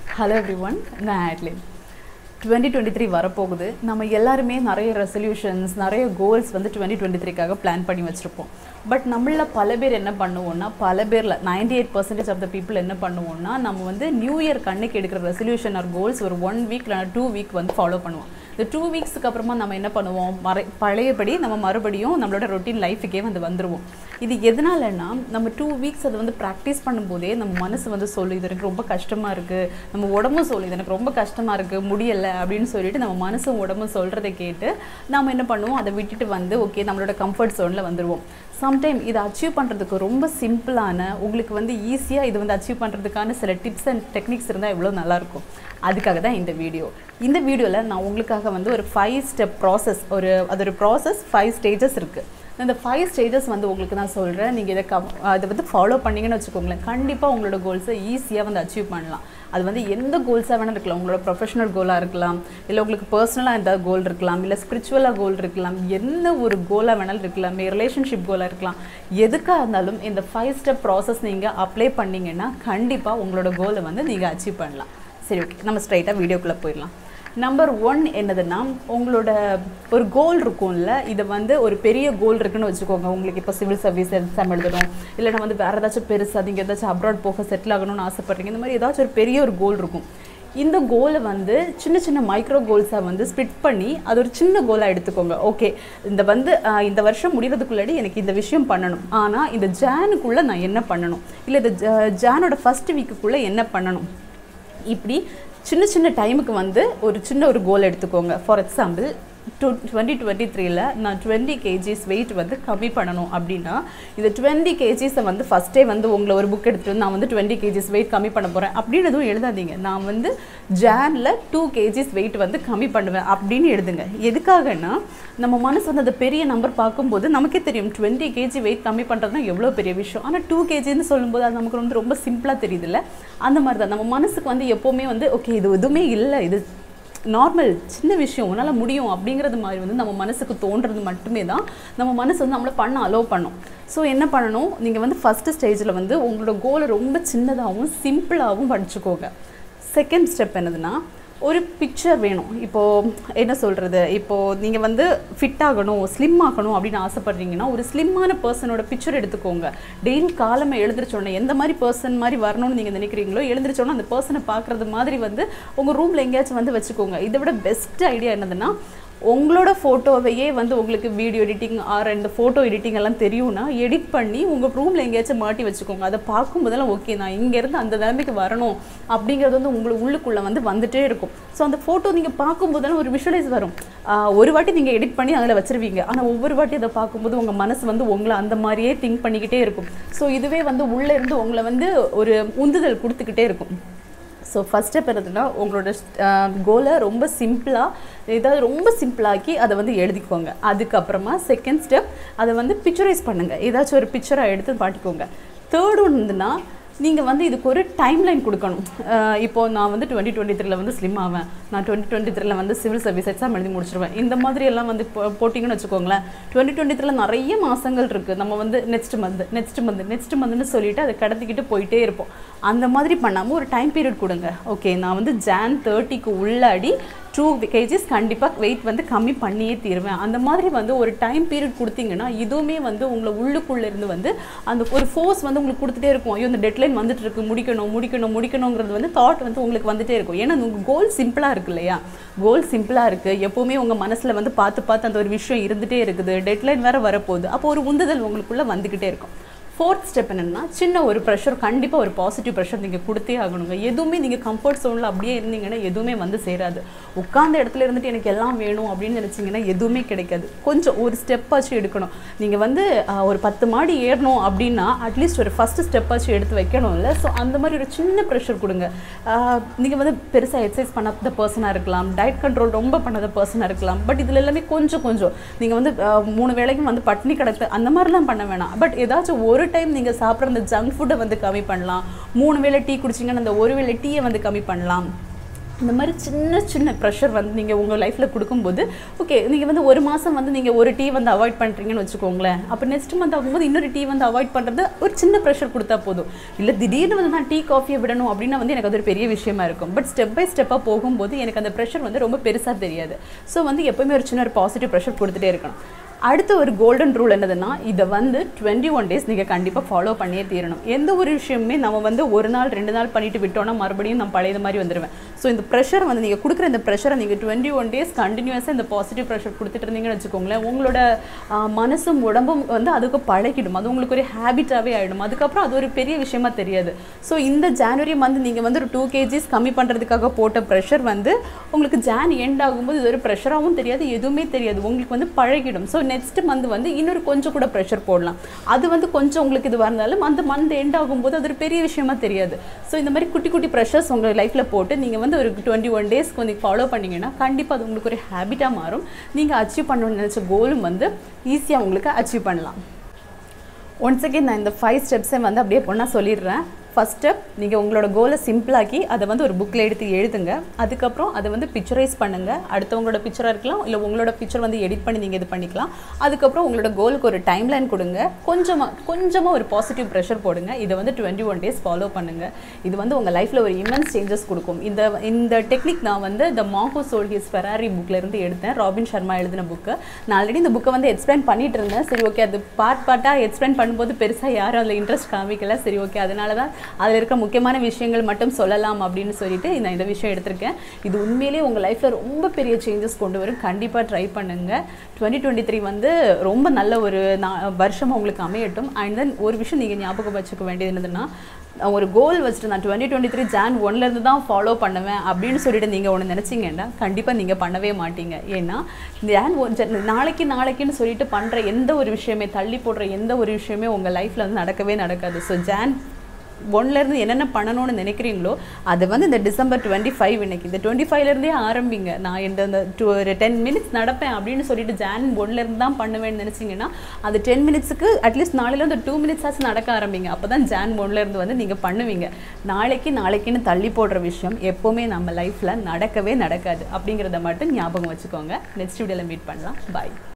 hello everyone நான் Adlin twenty twenty three வரப்போகுது நம்ம எல்லாருமே நிறைய ரெசல்யூஷன்ஸ் நிறைய கோல்ஸ் வந்து டுவெண்ட்டி டுவெண்ட்டி த்ரீக்காக பிளான் பண்ணி வச்சுருப்போம் பட் நம்மள பல பேர் என்ன பண்ணுவோம்னா பல பேரில் ninety eight percentage of the people என்ன பண்ணுவோம்னா நம்ம வந்து நியூ இயர் கண்ணுக்கு எடுக்கிற ரெசல்யூஷன் ஆர் கோல்ஸ் ஒரு ஒன் வீக் இல்லைனா டூ வீக் வந்து ஃபாலோ பண்ணுவோம் இந்த டூ வீக்ஸுக்கு அப்புறமா நம்ம என்ன பண்ணுவோம் மறை பழையபடி நம்ம மறுபடியும் நம்மளோட ரொட்டீன் லைஃபுக்கே வந்து வந்துடுவோம் இது எதனாலன்னா நம்ம டூ வீக்ஸ் அதை வந்து ப்ராக்டிஸ் பண்ணும்போதே நம்ம மனசு வந்து சொல்லு இது எனக்கு ரொம்ப கஷ்டமாக இருக்குது நம்ம உடம்பும் சொல்லு இது எனக்கு ரொம்ப கஷ்டமாக இருக்குது முடியலை அப்படின்னு சொல்லிட்டு நம்ம மனசும் உடம்பும் சொல்கிறத கேட்டு நாம் என்ன பண்ணுவோம் அதை விட்டுட்டு வந்து ஓகே நம்மளோட கம்ஃபர்ட் ஜோனில் வந்துடுவோம் சம்டைம் இதை அச்சீவ் பண்ணுறதுக்கு ரொம்ப சிம்பிளான உங்களுக்கு வந்து ஈஸியாக இது வந்து அச்சீவ் பண்ணுறதுக்கான சில டிப்ஸ் அண்ட் டெக்னிக்ஸ் இருந்தால் எவ்வளோ நல்லாயிருக்கும் அதுக்காக தான் இந்த வீடியோ இந்த வீடியோவில் நான் உங்களுக்காக வந்து ஒரு ஃபைவ் ஸ்டெப் ப்ராசஸ் ஒரு அது ஒரு ப்ராசஸ் ஃபைவ் ஸ்டேஜஸ் இருக்குது இந்த ஃபைவ் ஸ்டேஜஸ் வந்து உங்களுக்கு நான் சொல்கிறேன் நீங்கள் இதை கம் அதை வந்து ஃபாலோ பண்ணிங்கன்னு வச்சுக்கோங்களேன் கண்டிப்பாக உங்களோட கோல்ஸை ஈஸியாக வந்து அச்சீவ் பண்ணலாம் அது வந்து எந்த கோல்ஸாக வேணால் இருக்கலாம் உங்களோட ப்ரொஃபஷனல் கோலாக இருக்கலாம் இல்லை உங்களுக்கு பர்சனலாக எந்த கோல் இருக்கலாம் இல்லை ஸ்பிரிச்சுவலாக கோல் இருக்கலாம் எந்த ஒரு கோலாக வேணாலும் இருக்கலாம் ரிலேஷன்ஷிப் கோலாக இருக்கலாம் எதுக்காக இருந்தாலும் இந்த ஃபைவ் ஸ்டெப் ப்ராசஸ் நீங்கள் அப்ளை பண்ணிங்கன்னா கண்டிப்பாக உங்களோட கோலை வந்து நீங்கள் அச்சீவ் பண்ணலாம் சரி ஓகே நம்ம ஸ்ட்ரைட்டாக வீடியோக்குள்ளே போயிடலாம் நம்பர் ஒன் என்னதுன்னா உங்களோட ஒரு கோல் இருக்கும்ல இது வந்து ஒரு பெரிய கோல் இருக்குன்னு வச்சுக்கோங்க உங்களுக்கு இப்போ சிவில் சர்வீஸ் எக்ஸாம் எழுதணும் இல்லைனா வந்து வேறு ஏதாச்சும் பெருசாக நீங்கள் ஏதாச்சும் அப்ராட் போக செட்டில் ஆகணும்னு ஆசைப்பட்றீங்க இந்த மாதிரி ஏதாச்சும் ஒரு பெரிய ஒரு கோல் இருக்கும் இந்த கோலை வந்து சின்ன சின்ன மைக்ரோ கோல்ஸாக வந்து ஸ்பிட் பண்ணி அது ஒரு சின்ன கோலாக எடுத்துக்கோங்க ஓகே இந்த வந்து இந்த வருஷம் முடிகிறதுக்குள்ளாடி எனக்கு இந்த விஷயம் பண்ணணும் ஆனால் இந்த ஜானுக்குள்ளே நான் என்ன பண்ணணும் இல்லை இந்த ஜானோட ஃபஸ்ட் வீக்குக்குள்ளே என்ன பண்ணணும் இப்படி சின்ன சின்ன டைமுக்கு வந்து ஒரு சின்ன ஒரு கோல் எடுத்துக்கோங்க for example two twenty twenty த்ரீல நான் டுவெண்ட்டி கேஜிஸ் வெயிட் வந்து கம்மி பண்ணணும் அப்படின்னா இந்த டுவெண்ட்டி கேஜிஸை வந்து ஃபஸ்ட்டே வந்து உங்களை ஒரு புக் எடுத்துகிட்டு வந்து நான் வந்து டுவெண்ட்டி கேஜிஸ் வெயிட் கம்மி பண்ண போகிறேன் அப்படின்னு எதுவும் எழுதாதீங்க நான் வந்து ஜானில் டூ கேஜிஸ் வெயிட் வந்து கம்மி பண்ணுவேன் அப்படின்னு எழுதுங்க எதுக்காகன்னா நம்ம மனசு வந்து அந்த பெரிய நம்பர் பார்க்கும்போது நமக்கே தெரியும் டுவெண்ட்டி கேஜி வெயிட் கம்மி பண்ணுறதுனா எவ்வளோ பெரிய விஷயம் ஆனால் டூ கேஜின்னு சொல்லும்போது அது நமக்கு வந்து ரொம்ப சிம்பிளாக தெரியுதுல்ல அந்த மாதிரி தான் நம்ம மனசுக்கு வந்து எப்போவுமே வந்து ஓகே இது எதுவுமே இல்லை இது நார்மல் சின்ன விஷயம் உன்னால் முடியும் அப்படிங்கிறது மாதிரி வந்து நம்ம மனசுக்கு தோன்றது மட்டுமே தான் நம்ம மனசு வந்து நம்மளை பண்ண அலோவ் பண்ணும் ஸோ என்ன பண்ணணும் நீங்கள் வந்து ஃபஸ்ட்டு ஸ்டேஜில் வந்து உங்களோட கோலை ரொம்ப சின்னதாகவும் சிம்பிளாகவும் படிச்சுக்கோங்க செகண்ட் ஸ்டெப் என்னதுன்னா ஒரு பிக்சர் வேணும் இப்போது என்ன சொல்கிறது இப்போது நீங்கள் வந்து ஃபிட் ஆகணும் ஸ்லிம் ஆகணும் அப்படின்னு ஆசைப்பட்றீங்கன்னா ஒரு ஸ்லிம்மான பர்சனோட பிக்சர் எடுத்துக்கோங்க டெய்லி காலமே எழுந்திரிச்சோன்னே எந்த மாதிரி பர்சன் மாதிரி வரணும்னு நீங்கள் நினைக்கிறீங்களோ எழுந்திரிச்சோன்னே அந்த பர்சனை பார்க்குறது மாதிரி வந்து உங்கள் ரூமில் எங்கேயாச்சும் வந்து வச்சுக்கோங்க இதை விட பெஸ்ட் ஐடியா என்னதுன்னா உங்களோட ஃபோட்டோவையே வந்து உங்களுக்கு வீடியோ எடிட்டிங் ஆர் இந்த ஃபோட்டோ எடிட்டிங் எல்லாம் தெரியும்னா எடிட் பண்ணி உங்கள் ரூமில் எங்கேயாச்சும் மாட்டி வச்சுக்கோங்க அதை பார்க்கும்போதெல்லாம் ஓகே நான் இங்கேருந்து அந்த நிலைமைக்கு வரணும் அப்படிங்கிறது வந்து உங்களுக்கு உள்ளுக்குள்ளே வந்து வந்துட்டே இருக்கும் ஸோ அந்த ஃபோட்டோ நீங்கள் பார்க்கும்போதெல்லாம் ஒரு விஷுவலைஸ் வரும் ஒரு வாட்டி நீங்கள் எடிட் பண்ணி அதில் வச்சுருவீங்க ஆனால் ஒவ்வொரு வாட்டி அதை பார்க்கும்போது உங்கள் மனசு வந்து உங்களை அந்த மாதிரியே திங்க் பண்ணிக்கிட்டே இருக்கும் ஸோ இதுவே வந்து உள்ளே இருந்து உங்களை வந்து ஒரு உந்துதல் கொடுத்துக்கிட்டே இருக்கும் ஸோ ஃபஸ்ட் ஸ்டெப் என்னதுன்னா உங்களோட கோலை ரொம்ப சிம்பிளாக ஏதாவது ரொம்ப சிம்பிளாக்கி அதை வந்து எழுதிக்கோங்க அதுக்கப்புறமா செகண்ட் ஸ்டெப் அதை வந்து பிக்சரைஸ் பண்ணுங்கள் ஏதாச்சும் ஒரு பிக்சராக எடுத்து பாட்டிக்கோங்க தேர்ட் ஒன்றுனா நீங்கள் வந்து இதுக்கு ஒரு டைம் லைன் கொடுக்கணும் இப்போது நான் வந்து டுவெண்ட்டி டுவெண்ட்டி த்ரீல வந்து ஸ்லிம் ஆவேன் நான் டுவெண்ட்டி டுவெண்ட்டி த்ரீல வந்து சிவில் சர்வீஸ் எக்ஸாம் எழுதி முடிச்சிருவேன் இந்த மாதிரி எல்லாம் வந்து போட்டிங்கன்னு வச்சுக்கோங்களேன் டுவெண்ட்டி டுவெண்ட்டி த்ரீல நிறைய மாதங்கள் இருக்குது நம்ம வந்து next month next month next மந்த்னு சொல்லிட்டு அதை கடத்திக்கிட்டு போயிட்டே இருப்போம் அந்த மாதிரி பண்ணாமல் ஒரு டைம் பீரியட் கொடுங்க ஓகே நான் வந்து ஜான் தேர்ட்டிக்கு உள்ளாடி டூ கேஜிஸ் கண்டிப்பாக வெயிட் வந்து கம்மி பண்ணியே தீருவேன் அந்த மாதிரி வந்து ஒரு டைம் பீரியட் கொடுத்தீங்கன்னா இதுவுமே வந்து உங்களை உள்ளுக்குள்ளே இருந்து வந்து அந்த ஒரு ஃபோர்ஸ் வந்து உங்களுக்கு கொடுத்துட்டே இருக்கும் ஐயோ இந்த டெட்லைன் வந்துட்டு இருக்கு முடிக்கணும் முடிக்கணும் முடிக்கணுங்கிறது வந்து தாட் வந்து உங்களுக்கு வந்துட்டே இருக்கும் ஏன்னா உங்கள் கோல் சிம்பிளாக இருக்கு இல்லையா கோல் சிம்பிளாக இருக்குது எப்போவுமே உங்கள் மனசில் வந்து பார்த்து பார்த்து அந்த ஒரு விஷயம் இருந்துகிட்டே இருக்குது டெட்லைன் வேறு வரப்போகுது அப்போ ஒரு உந்துதல் உங்களுக்குள்ளே வந்துக்கிட்டே இருக்கும் ஃபோர்த் ஸ்டெப் என்னென்னா சின்ன ஒரு ப்ரெஷர் கண்டிப்பாக ஒரு பாசிட்டிவ் ப்ரெஷர் நீங்கள் கொடுத்தே ஆகணுங்க எதுவுமே நீங்கள் கம்ஃபர்ட் ஜோனில் அப்படியே இருந்தீங்கன்னா எதுவுமே வந்து சேராது உட்காந்த இடத்துல இருந்துட்டு எனக்கு எல்லாம் வேணும் அப்படின்னு நினச்சிங்கன்னா எதுவுமே கிடைக்காது கொஞ்சம் ஒரு ஸ்டெப்பாச்சு எடுக்கணும் நீங்கள் வந்து ஒரு பத்து மாடி ஏறணும் அப்படின்னா அட்லீஸ்ட் ஒரு ஃபஸ்ட்டு ஸ்டெப்பாச்சு எடுத்து வைக்கணும் இல்லை ஸோ அந்த மாதிரி ஒரு சின்ன ப்ரெஷர் கொடுங்க நீங்கள் வந்து பெருசாக எக்ஸசைஸ் பண்ணாத பர்சனாக இருக்கலாம் டயட் கண்ட்ரோல் ரொம்ப பண்ணாத பர்சனாக இருக்கலாம் பட் இதில் எல்லாமே கொஞ்சம் கொஞ்சம் நீங்கள் வந்து மூணு வேளைக்கும் வந்து பட்னி கிடக்கு அந்த மாதிரிலாம் பண்ண வேணாம் பட் ஏதாச்சும் ஒரு ஒரு டைம் நீங்கள் சாப்பிட்ற அந்த ஜங்க் ஃபுட்டை வந்து கம்மி பண்ணலாம் மூணு வேளை டீ குடிச்சிங்கன்னா அந்த ஒரு வேளை டீயை வந்து கம்மி பண்ணலாம் இந்த மாதிரி சின்ன சின்ன ப்ரெஷர் வந்து நீங்கள் உங்கள் லைஃப்பில் கொடுக்கும்போது ஓகே நீங்கள் வந்து ஒரு மாதம் வந்து நீங்கள் ஒரு டீ வந்து அவாய்ட் பண்ணுறீங்கன்னு வச்சுக்கோங்களேன் அப்போ நெக்ஸ்ட் மந்த் ஆகும்போது இன்னொரு டீ வந்து அவாய்ட் பண்ணுறது ஒரு சின்ன ப்ரெஷர் கொடுத்தா போதும் இல்லை திடீர்னு வந்து நான் டீ காஃபியை விடணும் அப்படின்னா வந்து எனக்கு அது ஒரு பெரிய விஷயமா இருக்கும் பட் ஸ்டெப் பை ஸ்டெப்பாக போகும்போது எனக்கு அந்த ப்ரெஷர் வந்து ரொம்ப பெருசாக தெரியாது ஸோ வந்து எப்போவுமே ஒரு சின்ன ஒரு பாசிட்டிவ் ப்ரெஷர் கொடுத்துட்டே இருக்கணும் அடுத்த ஒரு கோல்டன் ரூல் என்னதுன்னா இதை வந்து டுவெண்ட்டி ஒன் டேஸ் நீங்கள் கண்டிப்பாக ஃபாலோ பண்ணியே தீரணும் எந்த ஒரு விஷயமுமே நம்ம வந்து ஒரு நாள் ரெண்டு நாள் பண்ணிட்டு விட்டோம்னா மறுபடியும் நான் பழைய மாதிரி வந்துடுவேன் ஸோ இந்த ப்ரெஷர் வந்து நீங்கள் கொடுக்குற இந்த ப்ரெஷரை நீங்கள் டுவெண்ட்டி ஒன் டேஸ் கண்டினியூஸாக இந்த பாசிட்டிவ் ப்ரெஷர் கொடுத்துட்டு இருந்தீங்கன்னு வச்சுக்கோங்களேன் உங்களோட ஆ, மனசும் உடம்பும் வந்து அதுக்கு பழகிடும் அது உங்களுக்கு ஒரு ஹேபிட்டாகவே ஆகிடும் அதுக்கப்புறம் அது ஒரு பெரிய விஷயமா தெரியாது ஸோ இந்த ஜான்வரி மந்த் நீங்கள் வந்து ஒரு டூ கேஜிஸ் கம்மி பண்ணுறதுக்காக போட்ட ப்ரெஷர் வந்து உங்களுக்கு ஜான் எண்ட் ஆகும்போது இது ஒரு ப்ரெஷராகவும் தெரியாது எதுவுமே தெரியாது உங்களுக்கு வந்து பழகிடும் ஸோ நெக்ஸ்ட் மந்த் வந்து இன்னொரு கொஞ்சம் கூட ப்ரெஷர் போடலாம் அது வந்து கொஞ்சம் உங்களுக்கு இது வந்தாலும் அந்த மந்த் எண்ட் ஆகும்போது அது ஒரு பெரிய விஷயமா தெரியாது ஸோ இந்த மாதிரி குட்டி குட்டி ப்ரெஷர்ஸ் உங்கள் லைஃப்பில் போட்டு நீங்கள் வந்து ஒரு டுவெண்ட்டி ஒன் டேஸ்க்கு வந்து ஃபாலோ பண்ணீங்கன்னா கண்டிப்பாக அது உங்களுக்கு ஒரு ஹேபிட்டாக மாறும் நீங்கள் அச்சீவ் பண்ணணும்னு நினச்ச கோலும் வந்து ஈஸியாக உங்களுக்கு அச்சீவ் பண்ணலாம் ஒன்ஸ் அகேன் நான் இந்த ஃபைவ் ஸ்டெப்ஸை வந்து அப்படியே பொண்ணா சொல்லிடுறேன் ஃபஸ்ட் ஸ்டெப் நீங்கள் உங்களோட கோலை சிம்பிளாக்கி அதை வந்து ஒரு புக்கில் எடுத்து எழுதுங்க அதுக்கப்புறம் அதை வந்து பிக்சரைஸ் பண்ணுங்கள் அடுத்தவங்களோட பிக்சராக இருக்கலாம் இல்லை உங்களோட பிக்சர் வந்து எடிட் பண்ணி நீங்கள் இது பண்ணிக்கலாம் அதுக்கப்புறம் உங்களோட கோலுக்கு ஒரு டைம் லைன் கொடுங்க கொஞ்சமாக கொஞ்சமாக ஒரு பாசிட்டிவ் ப்ரெஷர் போடுங்க இதை வந்து டுவெண்ட்டி ஒன் டேஸ் ஃபாலோ பண்ணுங்கள் இது வந்து உங்கள் லைஃப்பில் ஒரு இமென்ஸ் சேஞ்சஸ் கொடுக்கும் இந்த இந்த டெக்னிக் நான் வந்து the monk who sold his Ferrari புக்கில் இருந்து எடுத்தேன் ராபின் சர்மா எழுதின புக்கு நான் ஆல்ரெடி இந்த புக்கை வந்து எக்ஸ்பிளைன் பண்ணிட்டு இருந்தேன் சரி ஓகே அது பார்ட் பார்ட்டாக எக்ஸ்பிளைன் பண்ணும்போது பெருசாக யாரும் அதில் இன்ட்ரெஸ்ட் காமிக்கல சரி ஓகே அதனால தான் அதில் இருக்க முக்கியமான விஷயங்கள் மட்டும் சொல்லலாம் அப்படின்னு சொல்லிட்டு நான் இந்த விஷயம் எடுத்திருக்கேன் இது உண்மையிலேயே உங்கள் லைஃப்பில் ரொம்ப பெரிய சேஞ்சஸ் கொண்டு வரும் கண்டிப்பாக ட்ரை பண்ணுங்கள் டுவெண்ட்டி டுவெண்ட்டி த்ரீ வந்து ரொம்ப நல்ல ஒரு நா- வருஷமா உங்களுக்கு அமையட்டும் அண்ட் தென் ஒரு விஷயம் நீங்கள் ஞாபகம் வச்சுக்க வேண்டியது என்னதுன்னா நான் ஒரு கோல் வச்சுட்டு நான் டுவெண்ட்டி டுவெண்ட்டி த்ரீ ஜான் ஒன்லேருந்து தான் ஃபாலோ பண்ணுவேன் அப்படின்னு சொல்லிட்டு நீங்கள் ஒன்று நினச்சிங்கன்னா கண்டிப்பாக நீங்கள் பண்ணவே மாட்டீங்க ஏன்னா ஜான் ஒன் ஜன் நாளைக்கு நாளைக்குன்னு சொல்லிட்டு பண்ணுற எந்த ஒரு விஷயமே தள்ளி போடுற எந்த ஒரு விஷயமே உங்கள் லைஃப்பில் வந்து நடக்கவே நடக்காது ஸோ ஜான் ஒன்லேருந்து என்னென்ன பண்ணணும்னு நினைக்கிறீங்களோ அது வந்து இந்த டிசம்பர் டுவெண்ட்டி ஃபைவ் இன்னைக்கு இந்த டுவெண்ட்டி ஃபைவ்லேருந்தே ஆரம்பிங்க நான் இந்த இந்த டூ ஒரு டென் மினிட்ஸ் நடப்பேன் அப்படின்னு சொல்லிட்டு ஜான் ஒன்லேருந்து தான் பண்ணுவேன்னு நினச்சிங்கன்னா அது டென் மினிட்ஸுக்கு அட்லீஸ்ட் நாளையிலேருந்து டூ மினிட்ஸ் ஆச்சு நடக்க ஆரம்பிங்க அப்போ தான் ஜான் ஒன்லேருந்து வந்து நீங்கள் பண்ணுவீங்க நாளைக்கு நாளைக்குன்னு தள்ளி போடுற விஷயம் எப்போவுமே நம்ம லைஃப்பில் நடக்கவே நடக்காது அப்படிங்கிறத மட்டும் ஞாபகம் வச்சுக்கோங்க நெக்ஸ்ட் வீடியோவில் மீட் பண்ணலாம் பாய்